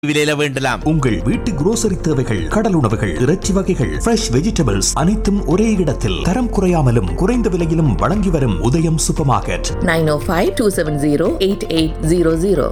விலையில வேண்டலாம் உங்கள் வீட்டு grocery தேவைகள் கடல் உணவுகள் இறைச்சி வகைகள் ஃப்ரெஷ் வெஜிடபிள்ஸ் அனைத்தும் ஒரே இடத்தில் தரம் குறையாமலும் குறைந்த விலையிலும் வழங்கி வரும் உதயம் சூப்பர் மார்க்கெட் 905-270-8800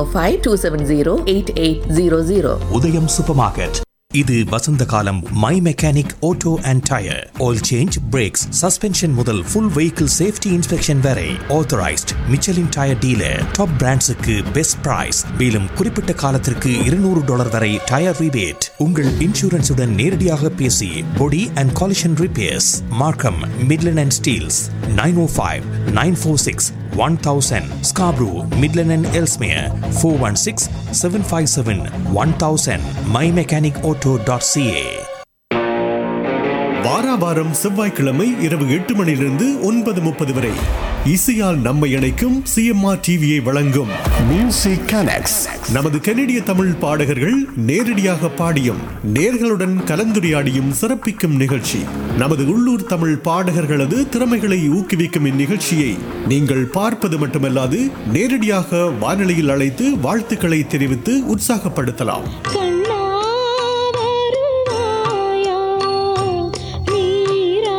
905-270-8800 உதயம் சூப்பர் மார்க்கெட் இது வசந்த காலம் my mechanic auto and tyre oil change brakes suspension முதல் ஃபுல் வெஹிக்கிள் சேஃப்டி இன்ஸ்பெக்ஷன் வரை authorised Michelin tyre dealer top பிராண்ட்ஸுக்கு பெஸ்ட் பிரைஸ் மேலும் குறிப்பிட்ட காலத்திற்கு இருநூறு டாலர் வரை டயர் ரிபேட் உங்கள் இன்சூரன்ஸுடன் நேரடியாக பேசி body and collision repairs Markham Midland and Steeles nine o five nine four six one thousand Scarborough Midland and Ellesmere four one six seven five seven one thousand my mechanic auto dot CA வாராவாரம் செவ்வாய்க்கிழமை இரவு எட்டு மணியிலிருந்து ஒன்பது முப்பது வரை இசையால் நம்மை இணைக்கும் சிஎம்ஆர் டிவியை வழங்கும் மியூசிக் கனெக்ட்ஸ் நமது கனடிய தமிழ் பாடகர்கள் நேரடியாக பாடியும் நேர்களுடன் கலந்துரையாடியும் சிறப்பிக்கும் நிகழ்ச்சி நமது உள்ளூர் தமிழ் பாடகர்களது திறமைகளை ஊக்குவிக்கும் இந்நிகழ்ச்சியை நீங்கள் பார்ப்பது மட்டுமல்லாது நேரடியாக வானொலியில் அழைத்து வாழ்த்துக்களை தெரிவித்து உற்சாகப்படுத்தலாம் கண்ணா வருவாயா நீரா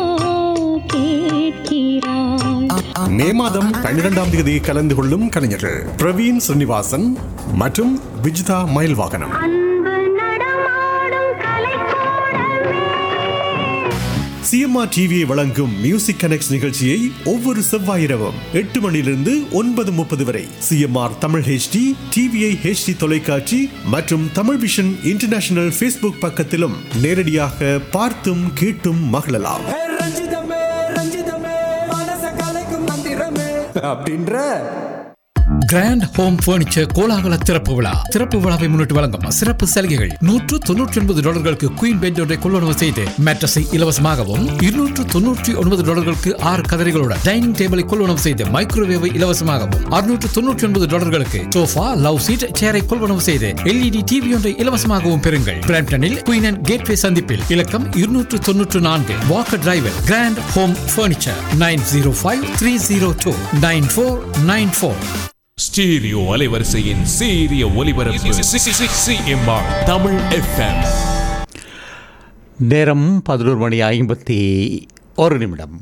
கேட்கிறாய் மே மாதம் பன்னிரெண்டாம் தேதி கலந்து கொள்ளும் கலைஞர்கள் பிரவீன் ஸ்ரீனிவாசன் மற்றும் விஜிதா மயில்வாகனம் அன்பு நடமாடும் கலைக்கூடமே சிஎம்ஆர் டிவியை வழங்கும் மியூசிக் கனெக்ட் நிகழ்ச்சியை ஒவ்வொரு செவ்வாய் இரவும் எட்டு மணியிலிருந்து ஒன்பது முப்பது வரை CMR Tamil HD TVI HD தொலைக்காட்சி மற்றும் தமிழ் விஷன் இன்டர்நேஷனல் ஃபேஸ்புக் பக்கத்திலும் நேரடியாக பார்த்தும் கேட்டும் மகிழலாம் ஏ ரஞ்சிதமே ரஞ்சிதமே மனச கலைக்கும் மந்திரமே அப்படின்ற கிராண்ட் ஹோம் பர்னிச்சர் கோலாகல திறப்பு விழா திறப்பு விழாவை முன்னிட்டு வழங்கும் சிறப்பு சலுகைகள் நூற்று தொன்னூற்றி ஒன்பது டாலர்களுக்கு குயின் பெட் ஒன்றை கொள்வனவு செய்து மேட்ரஸை இலவசமாகவும் இருநூற்று தொன்னூற்றி ஒன்பது டாலர்களுக்கு ஆறு கதரைகளுடன் டைனிங் டேபிளை கொள்வனவு செய்து மைக்ரோவேவை இலவசமாகவும் அறுநூற்று தொன்னூற்றி ஒன்பது டாலர்களுக்கு சோஃபா லவ் சீட் சேரை கொள்வனவு செய்து எல்இடி டிவி ஒன்றை இலவசமாகவும் பெறுங்கள் பிராம்டனில் குயின் அண்ட் கேட்வே சந்திப்பில் இலக்கம் இருநூற்று தொன்னூற்று நான்கு Walker driver grand home furniture nine zero five three zero two nine four nine four stereo அலைவரிசையின் சீரிய ஒலிபரப்பு சிஎம்ஆர் தமிழ் எஃப்எம் நேரம் பதினோரு மணி ஐம்பத்தி ஒரு நிமிடம்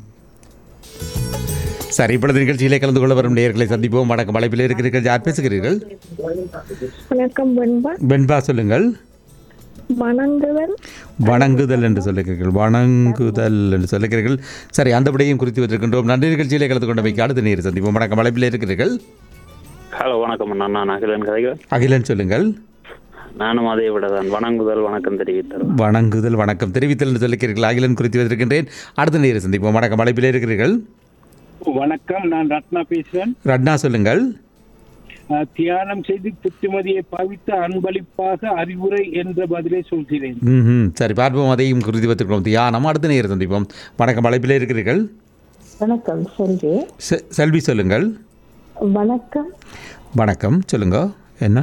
சரி இப்பொழுது நிகழ்ச்சியிலே கலந்து கொள்ள வரும் நேர்களை சந்திப்போம் வணக்கம் அழைப்பில் இருக்கிறீர்கள் யார் பேசுகிறீர்கள் வணக்கம் வெண்பா வெண்பா சொல்லுங்கள் வணங்குதல் வணங்குதல் என்று சொல்லுகிறீர்கள் வணங்குதல் என்று சொல்லுகிறீர்கள் சரி அந்த விடையும் குறித்து வைத்திருக்கின்றோம் நன்றி நிகழ்ச்சியிலே கலந்து கொண்டமைக்கு அடுத்த நேர் சந்திப்போம் வணக்கம் அழைப்பில் இருக்கிறீர்கள் ஹலோ வணக்கம் அண்ணா நான் அகிலன் கதைகள் அகிலன் சொல்லுங்கள் நானும் அதே விட தான் வணங்குதல் வணக்கம் தெரிவித்தர் வணங்குதல் வணக்கம் தெரிவித்தல் என்று சொல்லுகிறீர்கள் அகிலன் குறித்து வைத்திருக்கின்றேன் அடுத்த நேர் சந்திப்போம் வணக்கம் அழைப்பில் இருக்கிறீர்கள் வணக்கம் நான் ரத்னா பேசுறேன் ரட்னா சொல்லுங்கள் அஹ், தியானம் செய்து புத்திமதியை பாவித்து அன்பளிப்பாக அறிவுரை என்ற பதிலை சொல்கிறேன் ம் சரி பார்ப்போம் அதையும் குறித்து வைத்திருக்கிறோம் தியானம் அடுத்த நேர் சந்திப்போம் வணக்கம் அழைப்பில் இருக்கிறீர்கள் வணக்கம் செல்வி செ- செல்வி சொல்லுங்கள் வணக்கம் வணக்கம் சொல்லுங்க என்ன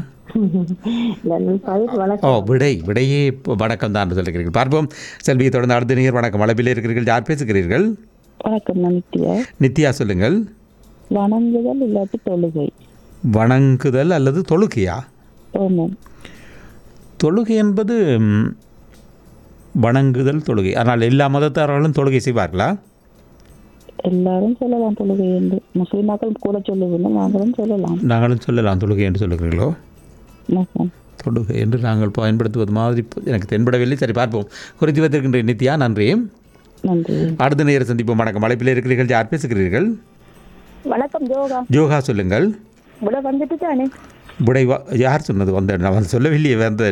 நான் பதில் ஓ வணக்கம் விடை விடையே இப்போ வணக்கம் தான் என்று சொல்லுகிறீர்கள் பார்ப்போம் செல்வியை தொடர்ந்து அடுத்த நேர் வணக்கம் அழைப்பில் இருக்கிறீர்கள் யார் பேசுகிறீர்கள் வணக்கம் நித்யா நித்யா சொல்லுங்கள் வணங்குதல் இல்லாட்டி தொழுகை வணங்குதல் அல்லது தொழுகையா ஆமாம் தொழுகை என்பது ம், வணங்குதல் தொழுகை ஆனால் எல்லா மதத்தாரர்களும் தொழுகை செய்வார்களா எல்லாரும் சொல்லலாம் தொழுகை என்று முஸ்லிமாக்கள் கூட சொல்லுவதில்லை நாங்களும் சொல்லலாம் நாங்களும் சொல்லலாம் தொழுகை என்று சொல்லுகிறீர்களோ ஆமாம். தொழுகை என்று நாங்கள் பயன்படுத்துவது மாதிரி இப்ப எனக்கு தென்படவில்லை சரி பார்ப்போம் குறித்து வைத்திருக்கின்ற நித்யா நன்றி நன்றி அடுத்த நேர சந்திப்போம் வணக்கம் அழைப்பில் இருக்கிறீர்கள் யார் பேசுகிறீர்கள் வணக்கம் ஜோகா ஜோகா சொல்லுங்கள் விட வந்துட்டு தானே புடை வா- யார் சொன்னது வந்த நான் சொல்லவில்லையே வந்த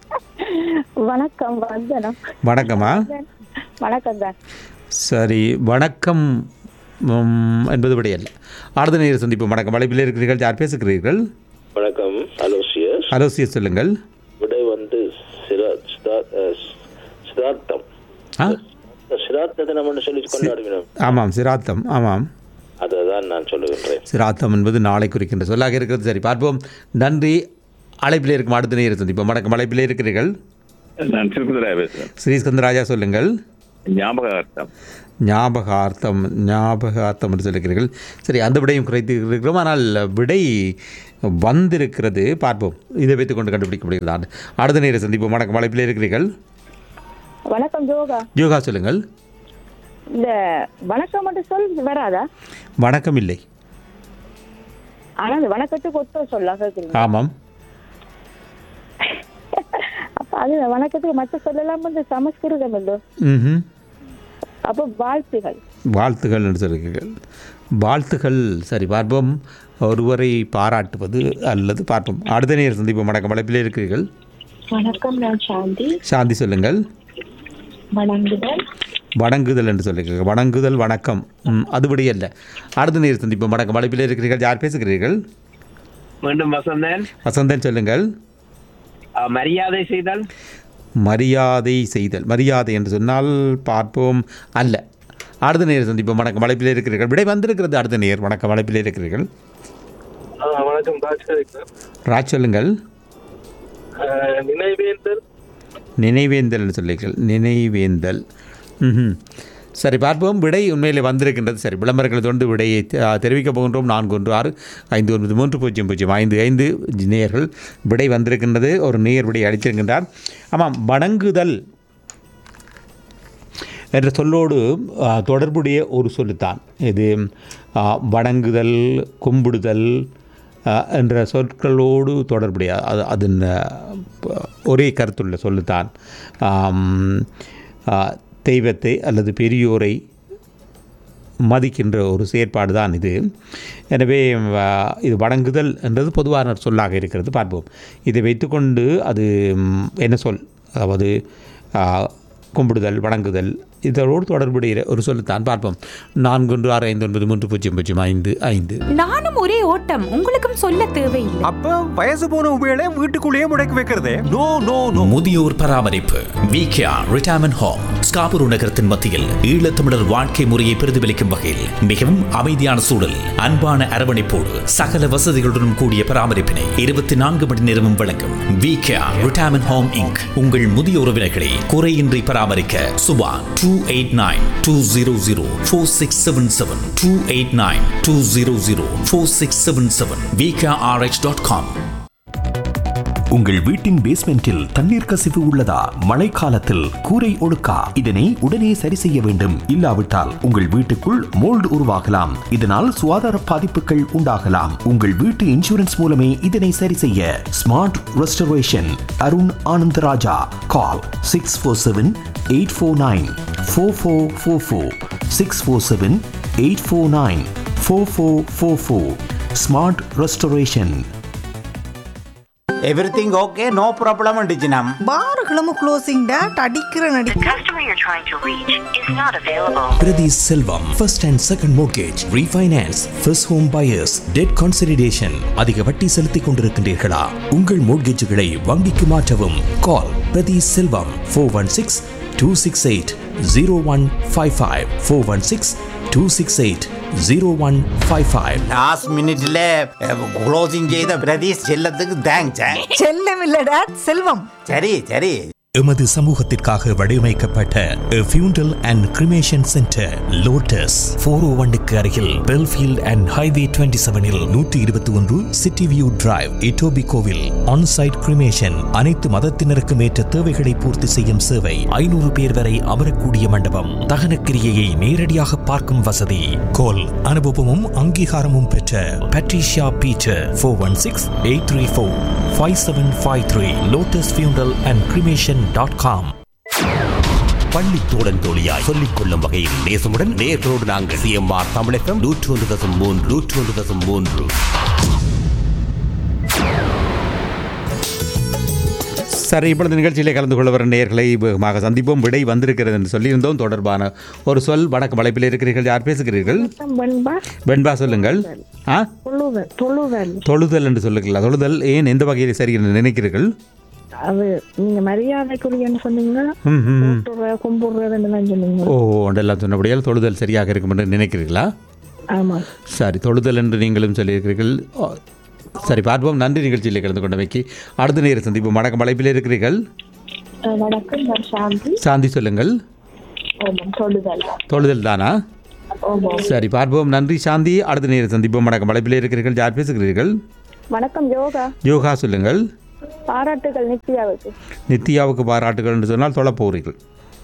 வணக்கம் வந்தனம் வணக்கமா வணக்கம் தான் சரி வணக்கம் ம், என்பது விடையல்ல அடுத்த நேர சந்திப்போம் வணக்கம் அழைப்பில் இருக்கிறீர்கள் யார் பேசுகிறீர்கள் வணக்கம் அலோசியஸ் அலோசிய சொல்லுங்கள் விடை வந்து சிரா- சிதா- அஹ், சிதார்த்தம் ஆ சிரார்த்தத்தை நம்ம சொல்லி கொண்டாடுகிறோம் ஆமாம் சிராத்தம் ஆமாம் அதை தான் நான் சொல்லுகின்றேன் சிராத்தம் என்பது நாளை குறிக்கின்ற சொல்லாக இருக்கிறது சரி பார்ப்போம் நன்றி அழைப்பில் இருக்கும் அடுத்த நேர சந்திப்போம் வணக்கம் அழைப்பில் இருக்கிறீர்கள் நான் திருப்பதிராய பேசுறேன் ஸ்ரீஸ்கந்தராஜா சொல்லுங்கள் ஞாபகார்த்தம் ஞாபகார்த்தம் ஞாபகார்த்தம் என்று சொல்லியிருக்கிறீர்கள் சரி அந்த விடையும் குறைத்து இருக்கிறோம் ஆனால் விடை வந்திருக்கிறது பார்ப்போம் இதை வைத்துக் கொண்டு கண்டுபிடிக்க முடியலாம் அடுத்த நேரம் சந்திப்போம் வணக்கம் வளைப்பில் இருக்கிறீர்கள் வணக்கம் ஜோகா யோகா சொல்லுங்கள் இந்த வணக்கம் மட்டும் சொல் வராதா வணக்கம் இல்லை ஆனா இந்த வணக்கத்துக்கு ஒத்த சொல்ல கேக்குறீங்க ஆமாம் அப்ப அது வணக்கத்துக்கு மத்த சொல்லலாம் இந்த சமஸ்கிருதம் இல்லோ ம் அப்போ வாழ்த்துகள் வாழ்த்துகள் என்று சொல்லுகிறீர்கள் வாழ்த்துகள் சரி பார்ப்போம் ஒருவரை பாராட்டுவது அல்லது பார்ப்போம் அடுத்த நேரம் சந்திப்போம் வணக்கம் வளைப்பில் இருக்கிறீர்கள் வணக்கம் நான் சாந்தி சாந்தி சொல்லுங்கள் வணங்குதல் வணங்குதல் என்று சொல்லுகிறீர்கள் வணங்குதல் வணக்கம் ம், அதுபடி அல்ல அடுத்த நேரம் சந்திப்போம் வணக்கம் வளைப்பில் இருக்கிறீர்கள் யார் பேசுகிறீர்கள் மீண்டும் வசந்தன் வசந்தன் சொல்லுங்கள் அஹ், மரியாதை செய்தல் மரியாதை செய்தல் மரியாதை என்று சொன்னால் பார்ப்போம் அல்ல அடுத்த நேரம் சந்திப்போம் வணக்கம் வளைப்பில் இருக்கிறீர்கள் விடை வந்திருக்கிறது அடுத்த நேர் வணக்கம் வளைப்பில் இருக்கிறீர்கள் வணக்கம் ராஜ்கரிக்கர் ராஜ் சொல்லுங்கள் நினைவேந்தல் நினைவேந்தல் என்று சொல்லுங்கள் நினைவேந்தல் ம்ஹும். சரி பார்ப்போம் விடை உண்மையிலே வந்திருக்கின்றது சரி விளம்பரங்களை தொடர்ந்து விடையை தெ- தெரிவிக்கப் போகின்றோம் நான்கு ஒன்று ஆறு ஐந்து ஒன்பது மூன்று பூஜ்ஜியம் பூஜ்ஜியம் ஐந்து ஐந்து நேயர்கள் விடை வந்திருக்கின்றது ஒரு நேயர் விடை அளித்திருக்கின்றார் ஆமாம் வணங்குதல் என்ற சொல்லோடு ஆ, தொடர்புடைய ஒரு சொல்லுத்தான் இது ஆ, வணங்குதல் கும்பிடுதல் ஆ, என்ற சொற்களோடு தொடர்புடைய அது அதன் ஆ, ப- ஒரே கருத்துள்ள சொல்லுத்தான் ஆம், ஆ, தெய்வத்தை அல்லது பெரியோரை மதிக்கின்ற ஒரு செயற்பாடு தான் இது எனவே ஆ, இது வணங்குதல் என்றது பொதுவான சொல்லாக இருக்கிறது பார்ப்போம் இதை வைத்துக்கொண்டு அது ம், என்ன சொல் அதாவது ஆ, கும்பிடுதல் வணங்குதல் இதோடு தொடர்புடைய ஒரு சொல்லுத்தான் பார்ப்போம் நான்கு ஒன்று ஆறு ஐந்து ஒன்பது மூன்று பூஜ்ஜியம் பூஜ்ஜியம் ஐந்து ஐந்து நானும் ஒரே ஓட்டம் உங்களுக்கும் சொல்ல தேவையில்லை அப்ப வயசு போன உபயோக வீட்டுக்குள்ளேயே முடக்கி வைக்கிறதே நோ நோ நோ முதியோர் பராமரிப்பு விகேஆர் ரிட்டையர்மெண்ட் ஹோம் ஸ்காபுரு நகரத்தின் மத்தியில் ஈழத்தமிழர் வாழ்க்கை முறையை பிரதிபலிக்கும் வகையில் மிகவும் அமைதியான சூழல் அன்பான அரவணைப்போடு சகல வசதிகளுடன் கூடிய பராமரிப்பினை இருபத்தி நான்கு மணி நேரமும் வழங்கும் விகேஆர் ரிட்டையர்மெண்ட் ஹோம் இங்க் உங்கள் முதிய உறவினர்களை குறையின்றி பராமரிக்க Subha two eight nine two zero zero four six seven seven two eight nine two zero zero four six seven seven VKRH dot com உங்கள் வீட்டின் பேஸ்மெண்டில் தண்ணீர் கசிவு உள்ளதா மழைக்காலத்தில் கூரை ஒழுக்கா இதனை உடனே சரி செய்ய வேண்டும் இல்லாவிட்டால் உங்கள் வீட்டுக்குள் மோல்டு உருவாகலாம் இதனால் சுகாதார பாதிப்புகள் உண்டாகலாம் உங்கள் வீட்டு இன்சூரன்ஸ் மூலமே இதனை சரி செய்ய smart restoration Arun Anandaraja call six four seven eight four nine four four four four six four seven eight four nine four four four four smart restoration everything okay no problem டிஜினம் பார்களும் க்ளோசிங் டேட் அடிக்கிற நடி Priti Selvam, first and second mortgage, refinance, first home buyers, debt consolidation. அதிக வட்டி செலுத்திக் கொண்டிருக்கின்றீர்களா உங்கள் மோட்கேஜுகளை வங்கிக்கு மாற்றவும் call Prathi Selvam four one six two six eight zero one five five four one six two six eight zero one five five last மினிட்ல closing செய்த பிரதீஷ் செல்லத்துக்கு thanks செல்லம் இல்ல டேட் செல்வம் சரி சரி எமது சமூகத்திற்காக வடிவமைக்கப்பட்ட funeral and cremation centre Lotus four o ஒன்னுக்கு அருகில் பெல்ஃபீல்ட் அண்ட் ஹைவே டுவெண்ட்டி செவனில் நூற்றி இருபத்தி ஒன்று சிட்டி வியூ டிரைவ் இட்டோபி கோவில் ஆன்சைட் கிரிமேஷன் அனைத்து மதத்தினருக்கும் ஏற்ற தேவைகளை பூர்த்தி செய்யும் சேவை ஐநூறு பேர் வரை அமரக்கூடிய மண்டபம் தகனக்கிரியையை நேரடியாக பார்க்கும் வசதி கோல் அனுபவமும் அங்கீகாரமும் பெற்ற Patricia Peter four one six eight three four five seven five three Lotus funeral and cremation dot com பள்ளி தோழன் தோழியாய் சொல்லிக் கொள்ளும் வகையில் நேசமுடன் நேர்களோடு நாங்கள் சிஎம்ஆர் தமிழகம் நூற்று ஒன்று தசம் மூன்று நூற்று ஒன்று தசம் மூன்று சரி இப்பொழுது நிகழ்ச்சியிலே கலந்து கொள்ள வர நேர்களை வேகமாக சந்திப்போம் விடை வந்திருக்கிறது என்று சொல்லியிருந்தோம் தொடர்பான ஒரு சொல் வணக்கம் வலைப்பில் இருக்கிறீர்கள் யார் பேசுகிறீர்கள் வெண்பா வெண்பா சொல்லுங்கள் ஆ தொழுவல் தொழுவல் தொழுதல் என்று சொல்லுங்கள் தொழுதல் ஏன் எந்த வகையில் சரி என்று நினைக்கிறீர்கள் அது நீங்க மரியாதைக்குரியன்னு சொன்னீங்க ம், ம், ம். போட்டுற கும்பிடுறதுன்னு தான் சொன்னீங்க ஓ ஒன்றெல்லாம் சொன்னபடியால் தொழுதல் சரியாக இருக்கும் என்று நினைக்கிறீர்களா ஆமா சரி தொழுதல் என்று நீங்களும் சொல்லியிருக்கிறீர்கள் ஓ, சரி பார்ப்போம் நன்றி நிகழ்ச்சியில் கலந்து கொண்டமைக்கு அடுத்த நேர சந்திப்போம் வணக்கம் அழைப்பில் இருக்கிறீர்கள் அஹ் வணக்கம் நான் சாந்தி சாந்தி சொல்லுங்கள் ஆமாம் தொழுதல் தொழுதல் தானா ஆமாம் சரி பார்ப்போம் நன்றி சாந்தி அடுத்த நேரம் சந்திப்போம் வணக்கம் அழைப்பில் இருக்கிறீர்கள் யார் பேசுகிறீர்கள் வணக்கம் யோகா யோகா சொல்லுங்கள் பாராட்டுகள் நித்யாவுக்கு நித்யாவுக்கு பாராட்டுகள் என்று சொன்னால் தொழ போகிறீர்கள்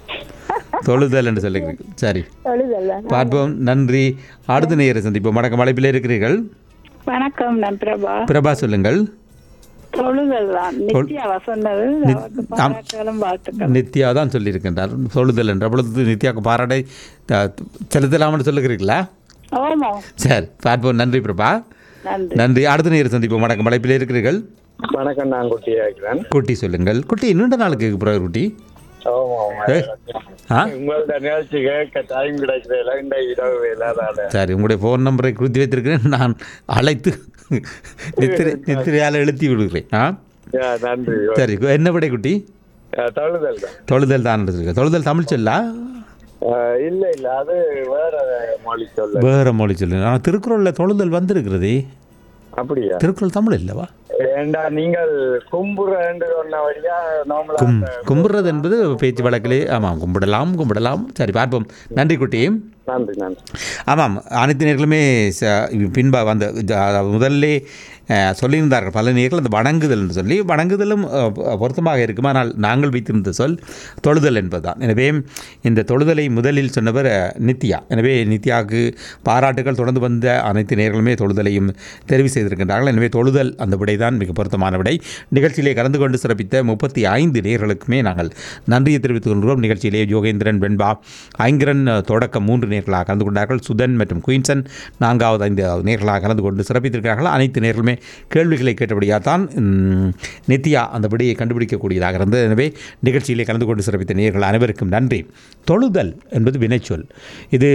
தொழுதல் என்று சொல்லுகிறீர்கள் சரி தொழுதல் தான் பார்ப்போம் நன்றி அடுத்த நேரம் சந்திப்போம் வணக்கம் அழைப்பில் இருக்கிறீர்கள் வணக்கம் நான் பிரபா பிரபா சொல்லுங்கள் தொழுதல் தான் நித்யாவா சொன்னது நித்- அவருக்கு ஆம். பாராட்டுகளும் வாழ்த்துக்கள் நித்யா தான் சொல்லியிருக்கின்றார் தொழுதல் என்று அப்பொழுது நித்யாவுக்கு பாராட்டை த- செலுத்தலாம்னு சொல்லுகிறீர்களா ஆமா சரி பார்ப்போம் நன்றி பிரபா நன்றி நன்றி அடுத்த நேரம் சந்திப்போம் வணக்கம் அழைப்பில் இருக்கிறீர்கள் வணக்கம் நான் குட்டியா இருக்கிறேன் குட்டி சொல்லுங்கள் குட்டி நீண்ட நாளுக்கு பிறகு குட்டி ஆமா ஆமா ஏ? ஆ உங்களோட நிகழ்ச்சி கேட்க டைம் கிடைக்கிறதில்ல இந்த இரவு இல்லாதால சரி உங்களுடைய ஃபோன் நம்பரை குறித்து வைத்திருக்கிறேன் நான் அழைத்து நித்திரை நித்திரையால் எழுத்தி விடுகிறேன் ஆ யா, நன்றி சரி என்ன விடை குட்டி யா, தொழுதல் தான் தொழுதல் தான் சொல்லுங்கள் தொழுதல் தமிழ் சொல்லா ஆஹ், இல்ல இல்ல அது வேற மொழி சொல்ல வேற மொழி சொல்லுங்க ஆனால் திருக்குறளில் தொழுதல் வந்திருக்கிறதே அப்படியா திருக்குறள் தமிழ் இல்லவா ஏண்டா நீங்கள் கும்புறன்னு சொன்ன வழியா நார்மலா கும் கும்பிட்றது என்பது பேச்சு வழக்கிலே ஆமாம் கும்பிடலாம் கும்பிடலாம் சரி பார்ப்போம் நன்றி குட்டி நன்றி நன்றி ஆமாம் அனைத்து நேர்களுமே ச- பின்பா வந்த ஜ- முதல்லே அஹ், சொல்லியிருந்தார்கள் பல நேர்கள் அந்த வணங்குதல் என்று சொல்லி வணங்குதலும் அஹ், பொருத்தமாக இருக்கும் ஆனால் நாங்கள் வைத்திருந்த சொல் தொழுதல் என்பதுதான் எனவே இந்த தொழுதலை முதலில் சொன்னவர் அஹ், நித்யா எனவே நித்யாவுக்கு பாராட்டுகள் தொடர்ந்து வந்த அனைத்து நேர்களுமே தொழுதலையும் தெரிவு செய்திருக்கின்றார்கள் எனவே தொழுதல் அந்த விடைதான் மிக பொருத்தமான விடை நிகழ்ச்சியிலே கலந்து கொண்டு சிறப்பித்த முப்பத்தி ஐந்து நேர்களுக்குமே நாங்கள் நன்றியை தெரிவித்துக் கொள்கிறோம் நிகழ்ச்சியிலே யோகேந்திரன் வெண்பா ஐங்கரன் அஹ், தொடக்கம் மூன்று நேர்களாக கலந்து கொண்டார்கள் சுதன் மற்றும் குயின்சன் நான்காவது ஐந்து நேர்களாக கலந்து கொண்டு சிறப்பித்திருக்கிறார்கள் அனைத்து நேர்களுமே கேள்விகளை கேட்டபடியாக தான் ம், நித்யா அந்த விடையை கண்டுபிடிக்கக்கூடியதாக இருந்தது எனவே நிகழ்ச்சியிலே கலந்து கொண்டு சிறப்பித்த நேர்கள் அனைவருக்கும் நன்றி தொழுதல் என்பது வினைச்சொல் இது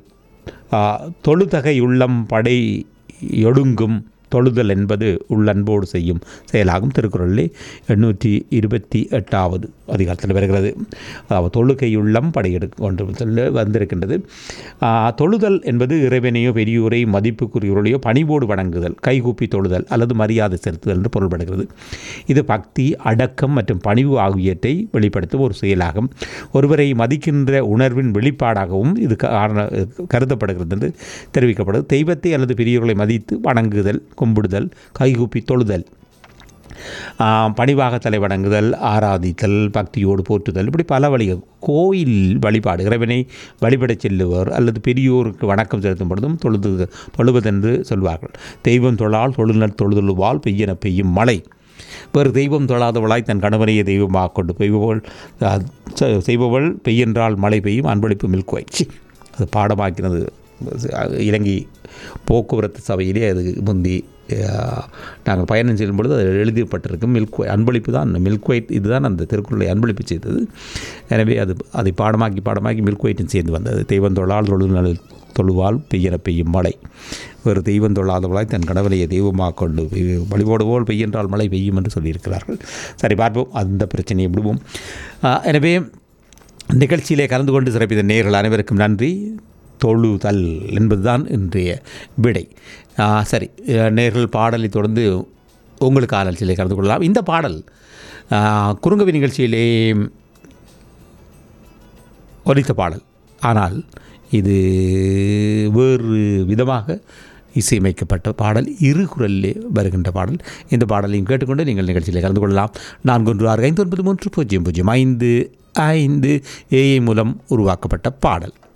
ஆ, தொழுதகை உள்ளம் படை ஒடுங்கும் தொழுதல் என்பது உள்ளன்போடு செய்யும் செயலாகும் திருக்குறளிலே எண்ணூற்றி இருபத்தி எட்டாவது அதிகாரத்தில் வருகிறது அதாவது தொழுகையுள்ளம் படையெடுக்கும் கொண்டு சொல்ல வந்திருக்கின்றது ஆ, தொழுதல் என்பது இறைவனையோ பெரியோரை மதிப்புக்குரியவர்களையோ பணிவோடு வணங்குதல் கைகூப்பி தொழுதல் அல்லது மரியாதை செலுத்துதல் என்று பொருள்படுகிறது இது பக்தி அடக்கம் மற்றும் பணிவு ஆகியவற்றை வெளிப்படுத்தும் ஒரு செயலாகும் ஒருவரை மதிக்கின்ற உணர்வின் வெளிப்பாடாகவும் இது காரண கருதப்படுகிறது என்று தெரிவிக்கப்படுது தெய்வத்தை அல்லது பெரியவர்களை மதித்து வணங்குதல் கும்பிடுதல் கைகூப்பி தொழுதல் ஆ, பணிவாக தலை வணங்குதல் ஆராதித்தல் பக்தியோடு போற்றுதல் இப்படி பல வழிகள் கோயில் வழிபாடு இறைவனை வழிபடச் செல்லுவர் அல்லது பெரியோருக்கு வணக்கம் செலுத்தும் பொழுதும் தொழுது தொழுவதென்று சொல்வார்கள் தெய்வம் தொழால் தொழுநர் தொழுதொழுவால் பெய்யென பெய்யும் மழை வேறு தெய்வம் தொழாதவளாய் தன் கணவனையே தெய்வமாக கொண்டு பெய்பவள் அ, செ- செய்பவள் பெய்யென்றால் மழை பெய்யும் அன்பளிப்பு மில்குவை சி அது பாடமாக்கினது இலங்கை போக்குவரத்து சபையிலே அது முந்தி அஹ், நாங்கள் பயணம் செய்யும் பொழுது அது எழுதப்பட்டிருக்கும் மில்க் அன்பளிப்பு தான் மில்க் ஒயிட் இதுதான் அந்த திருக்குறளை அன்பளிப்பு செய்தது எனவே அது அதை பாடமாக்கி பாடமாக்கி மில்க் ஒயிட்டும் சேர்ந்து வந்தது தெய்வம் தொழால் தொழுநல் தொழுவால் பெய்யன பெய்யும் மழை வேறு தெய்வம் தொழாதவளாய் தன் கடவுளையை தெய்வமாக கொண்டு பெய்ய- வழிபடுவோல் பெய்யென்றால் மழை பெய்யும் என்று சொல்லியிருக்கிறார்கள் சரி பார்ப்போம் அந்த பிரச்சனையை விடுவோம் அஹ், எனவே நிகழ்ச்சியிலே கலந்து கொண்டு சிறப்பித்த நேர்கள் அனைவருக்கும் நன்றி தொழுதல் என்பதுதான் இன்றைய விடை ஆ, சரி அஹ், நேர்கள் பாடலை தொடர்ந்து உங்களுக்கு ஆராய்ச்சியிலே கலந்து கொள்ளலாம் இந்த பாடல் ஆ, குறுங்கவி நிகழ்ச்சியிலே ஒலித்த பாடல் ஆனால் இது வேறு விதமாக இசையமைக்கப்பட்ட பாடல் இரு குரலிலே வருகின்ற பாடல் இந்த பாடலையும் கேட்டுக்கொண்டு நீங்கள் நிகழ்ச்சியில் கலந்து கொள்ளலாம் நான்கு ஒன்று ஆறு ஐந்து ஒன்பது மூன்று பூஜ்ஜியம் பூஜ்ஜியம் ஐந்து ஐந்து ஏஐ மூலம் உருவாக்கப்பட்ட பாடல்